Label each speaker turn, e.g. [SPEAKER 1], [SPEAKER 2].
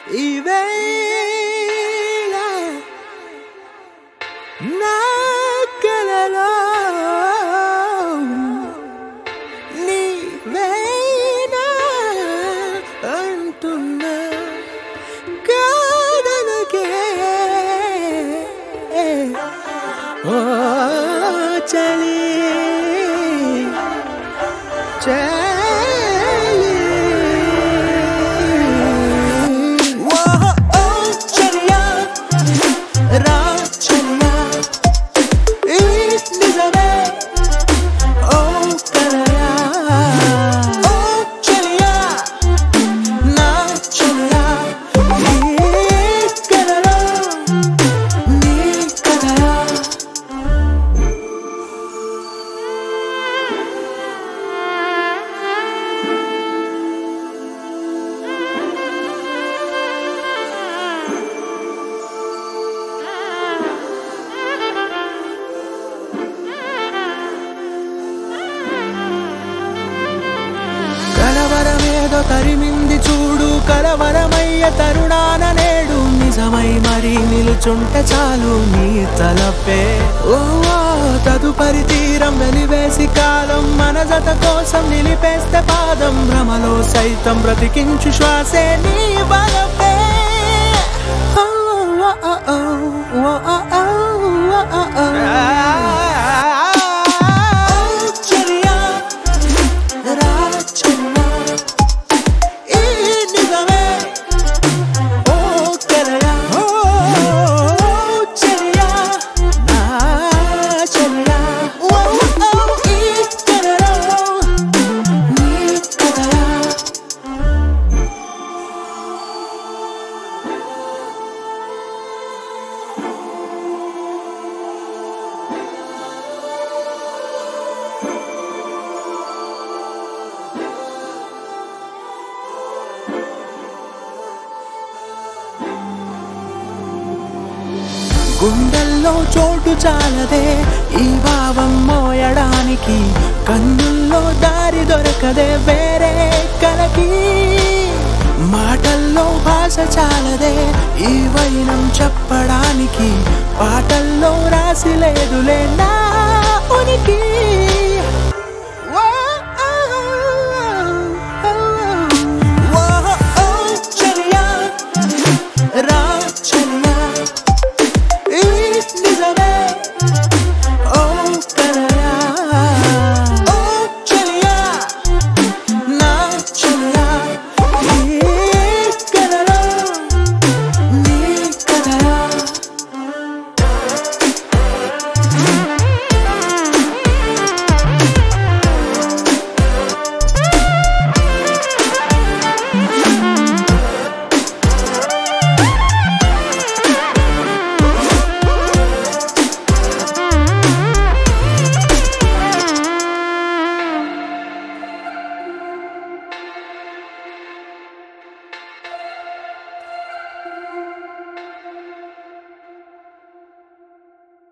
[SPEAKER 1] ఈ వేళ నా కలలో నీవేనా అంటున్నా కాదనకే ఓ చలి చలి ఓ ఓ చలియా రా చలియా ఈ నిజమే ఓ కలయా ఓ చలియా నా చలియా ఈ కలలో నీ కలయా కలవరమేదో తరిమింది చూడు కలవరమయ్య తరుణాన నేడు నిజమై మరి నిలుచుంటే చాలు నీ తలపే ఓ ఓ, తదుపరి తీరం వెలివేసి కాలం మన జత కోసం నిలిపేస్తే పాదం భ్రమలో సైతం బ్రతికించు శ్వాసే నీ బలపే ఓ, ఓ, ఓ, ఓ, ఓ, ఓ, ఓ, ఓ, ఓ, ఓ. ఓ, చెలియా రాచన్నా ఈ నిజమే ఓ కలయా ఓ చెలియా నా చెలియా ఓ ఓ ఈ కలలో నీ కలయా గుండెల్లో చోటు చాలదే ఈ భావం మోయడానికి కన్నుల్లో దారి దొరకదే వేరే కలకి మాటల్లో భాష చాలదే ఈ వైనం చెప్పడానికి పాటల్లో రాసి లేదులే నా ఉనికి